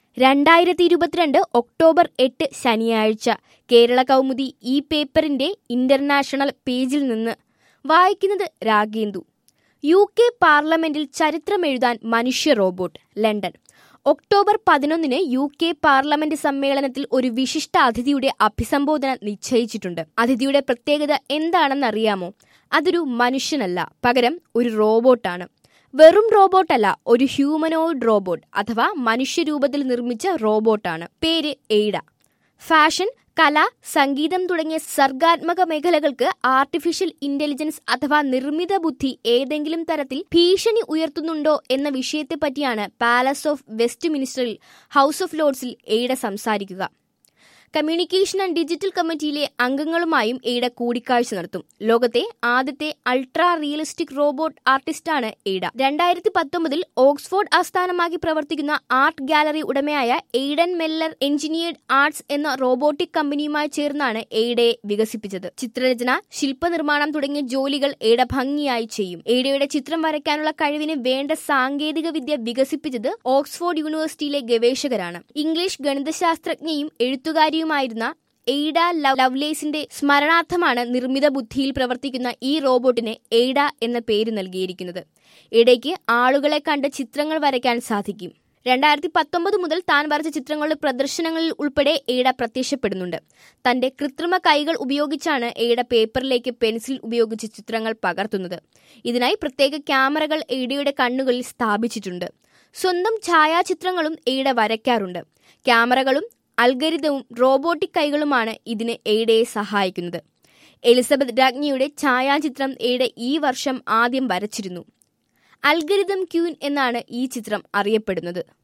രണ്ടായിരത്തി ഇരുപത്തിരണ്ട് ഒക്ടോബർ എട്ട് ശനിയാഴ്ച കേരള കൗമുദി ഈ പേപ്പറിന്റെ ഇന്റർനാഷണൽ പേജിൽ നിന്ന് വായിക്കുന്നത് രാഗേന്ദു യു കെ പാർലമെന്റിൽ ചരിത്രമെഴുതാൻ മനുഷ്യ റോബോട്ട് ലണ്ടൻ ഒക്ടോബർ പതിനൊന്നിന് യു കെ പാർലമെന്റ് സമ്മേളനത്തിൽ ഒരു വിശിഷ്ട അതിഥിയുടെ അഭിസംബോധന നിശ്ചയിച്ചിട്ടുണ്ട് അതിഥിയുടെ പ്രത്യേകത എന്താണെന്നറിയാമോ അതൊരു മനുഷ്യനല്ല പകരം ഒരു റോബോട്ടാണ് വെറും റോബോട്ടല്ല ഒരു ഹ്യൂമനോയിഡ് റോബോട്ട് അഥവാ മനുഷ്യരൂപത്തിൽ നിർമ്മിച്ച റോബോട്ടാണ് പേര് എയ്ഡ ഫാഷൻ കല സംഗീതം തുടങ്ങിയ സർഗാത്മക മേഖലകൾക്ക് ആർട്ടിഫിഷ്യൽ ഇന്റലിജൻസ് അഥവാ നിർമ്മിത ബുദ്ധി ഏതെങ്കിലും തരത്തിൽ ഭീഷണി ഉയർത്തുന്നുണ്ടോ എന്ന വിഷയത്തെപ്പറ്റിയാണ് പാലസ് ഓഫ് വെസ്റ്റ് മിനിസ്റ്ററിൽ ഹൗസ് ഓഫ് ലോർഡ്സിൽ എയ്ഡ സംസാരിക്കുക കമ്മ്യൂണിക്കേഷൻ ആൻഡ് ഡിജിറ്റൽ കമ്മിറ്റിയിലെ അംഗങ്ങളുമായും എയ്ഡ കൂടിക്കാഴ്ച നടത്തും ലോകത്തെ ആദ്യത്തെ അൾട്രാ റിയലിസ്റ്റിക് റോബോട്ട് ആർട്ടിസ്റ്റാണ് എയ്ഡ രണ്ടായിരത്തി പത്തൊമ്പതിൽ ഓക്സ്ഫോർഡ് ആസ്ഥാനമാക്കി പ്രവർത്തിക്കുന്ന ആർട്ട് ഗാലറി ഉടമയായ എയ്ഡൻ മെല്ലർ എഞ്ചിനീയർഡ് ആർട്സ് എന്ന റോബോട്ടിക് കമ്പനിയുമായി ചേർന്നാണ് എയ്ഡയെ വികസിപ്പിച്ചത് ചിത്രരചന ശില്പനിർമ്മാണം തുടങ്ങിയ ജോലികൾ എയ്ഡ ഭംഗിയായി ചെയ്യും എയ്ഡയുടെ ചിത്രം വരയ്ക്കാനുള്ള കഴിവിന് വേണ്ട സാങ്കേതിക വിദ്യ വികസിപ്പിച്ചത് ഓക്സ്ഫോർഡ് യൂണിവേഴ്സിറ്റിയിലെ ഗവേഷകരാണ് ഇംഗ്ലീഷ് ഗണിതശാസ്ത്രജ്ഞയും എഴുത്തുകാരിയുമായിരുന്ന എയ്ഡ ലവ്ലേസിന്റെ സ്മരണാർത്ഥമാണ് നിർമ്മിത ബുദ്ധിയിൽ പ്രവർത്തിക്കുന്ന ഈ റോബോട്ടിന് എയ്ഡ എന്ന പേര് നൽകിയിരിക്കുന്നത് ഇടയ്ക്ക് ആളുകളെ കണ്ട് ചിത്രങ്ങൾ വരയ്ക്കാൻ സാധിക്കും രണ്ടായിരത്തി പത്തൊമ്പത് മുതൽ താൻ വരച്ച ചിത്രങ്ങളുടെ പ്രദർശനങ്ങളിൽ ഉൾപ്പെടെ എയ്ഡ പ്രത്യക്ഷപ്പെടുന്നുണ്ട് തന്റെ കൃത്രിമ കൈകൾ ഉപയോഗിച്ചാണ് എയ്ഡ പേപ്പറിലേക്ക് പെൻസിൽ ഉപയോഗിച്ച് ചിത്രങ്ങൾ പകർത്തുന്നത് ഇതിനായി പ്രത്യേക ക്യാമറകൾ എയ്ഡയുടെ കണ്ണുകളിൽ സ്ഥാപിച്ചിട്ടുണ്ട് സ്വന്തം ഛായാചിത്രങ്ങളും എയ്ഡ വരയ്ക്കാറുണ്ട് ക്യാമറകളും അൽഗരിതവും റോബോട്ടിക് കൈകളുമാണ് ഇതിന് എയ്ഡയെ സഹായിക്കുന്നത് എലിസബത്ത് രാജ്ഞിയുടെ ഛായാചിത്രം എയ്ഡ ഈ വർഷം ആദ്യം വരച്ചിരുന്നു അൽഗരിതം ക്യൂൻ എന്നാണ് ഈ ചിത്രം അറിയപ്പെടുന്നത്